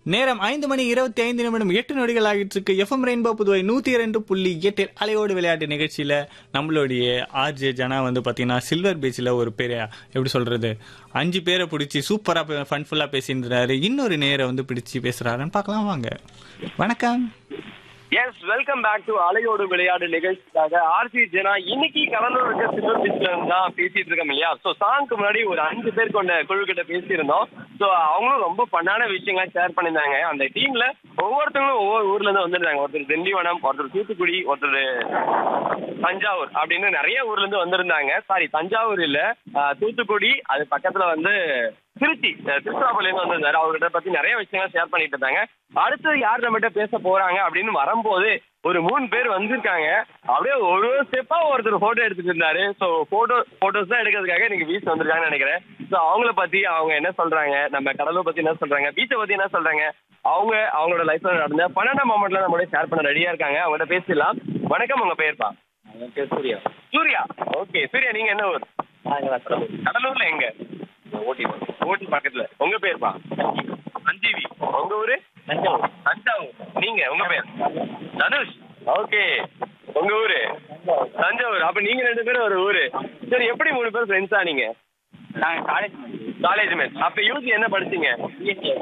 நேரம் ஐந்து மணி இருபத்தி ஐந்து நிமிடம் எட்டு நொடிகள் ஆகிட்டு இருக்கு எஃப்எம் ரெயின்போ புதுவை நூத்தி இரண்டு புள்ளி எட்டு அலையோடு விளையாட்டு நிகழ்ச்சியில நம்மளுடைய ஆர்ஜே ஜனா வந்து பாத்தீங்கன்னா சில்வர் பீச்ல ஒரு பேர் எப்படி சொல்றது அஞ்சு பேரை பிடிச்சி சூப்பரா ஃபன்ஃபுல்லா பேசியிருந்தாரு இன்னொரு நேரை வந்து பிடிச்சு பேசுறாருன்னு பார்க்கலாம் வாங்க வணக்கம் எஸ் வெல்கம் பேக் டு அலையோடு விளையாடு நிகழ்ச்சிக்காக ஆர்சி ஜனா இன்னைக்கு கடலூர் இருக்க சில்வர் பீச்ல தான் பேசிட்டு இருக்கோம் இல்லையா ஸோ சாங்க்கு முன்னாடி ஒரு அஞ்சு பேர் கொண்ட குழு கிட்ட பேசியிருந்தோம் ஸோ அவங்களும் ரொம்ப பண்ணான விஷயங்களை ஷேர் பண்ணியிருந்தாங்க அந்த டீம்ல ஒவ்வொருத்தவங்களும் ஒவ்வொரு ஊர்ல இருந்து வந்திருந்தாங்க ஒருத்தர் திண்டிவனம் ஒருத்தர் தூத்துக்குடி ஒருத்தர் தஞ்சாவூர் அப்படின்னு நிறைய ஊர்ல இருந்து வந்திருந்தாங்க சாரி தஞ்சாவூர் இல்ல ஆஹ், தூத்துக்குடி அது பக்கத்துல வந்து திருச்சி அஹ், திருச்சிராப்பள்ளில இருந்து வந்திருந்தாரு அவர்கிட்ட பத்தி நிறைய விஷயங்கள் ஷேர் பண்ணிட்டு இருந்தாங்க அடுத்து யார் நம்மகிட்ட பேச போறாங்க அப்படின்னு வரும்போது ஒரு மூணு பேர் வந்திருக்காங்க அப்படியே ஒரு ஒரு ஸ்டெப்பா ஒருத்தர் போட்டோ எடுத்துட்டு இருந்தாரு ஸோ போட்டோ போட்டோஸ் தான் எடுக்கிறதுக்காக நீங்க பீச் வந்திருக்காங்கன்னு நினைக்கிறேன் ஸோ அவங்கள பத்தி அவங்க என்ன சொல்றாங்க நம்ம கடலூர் பத்தி என்ன சொல்றாங்க பீச்சை பத்தி என்ன சொல்றாங்க அவங்க அவங்களோட லைஃப்ல நடந்த பன்னெண்டாம் மொமெண்ட்ல நம்மளோட ஷேர் பண்ண ரெடியா இருக்காங்க அவங்கள்ட்ட பேசிடலாம் வணக்கம் உங்க பேர்ப்பா சூர்யா சூர்யா ஓகே சூர்யா நீங்க என்ன ஊர் கடலூர்ல எங்க ஓட்டி ஊட்டி பக்கத்துல உங்க பேர்ப்பா சஞ்சீவி உங்க ஊரு தஞ்சாவூர் தஞ்சாவூர் நீங்க உங்க பேர் தனுஷ் ஓகே உங்க ஊரு தஞ்சாவூர் அப்ப நீங்க ரெண்டு பேரும் ஒரு ஊரு சரி எப்படி மூணு பேர் ஃப்ரெண்ட்ஸா நீங்க நாங்கள் காலேஜ் காலேஜ் மேட்ச் அப்ப யூஜி என்ன படிச்சீங்க பிஎஸ்சி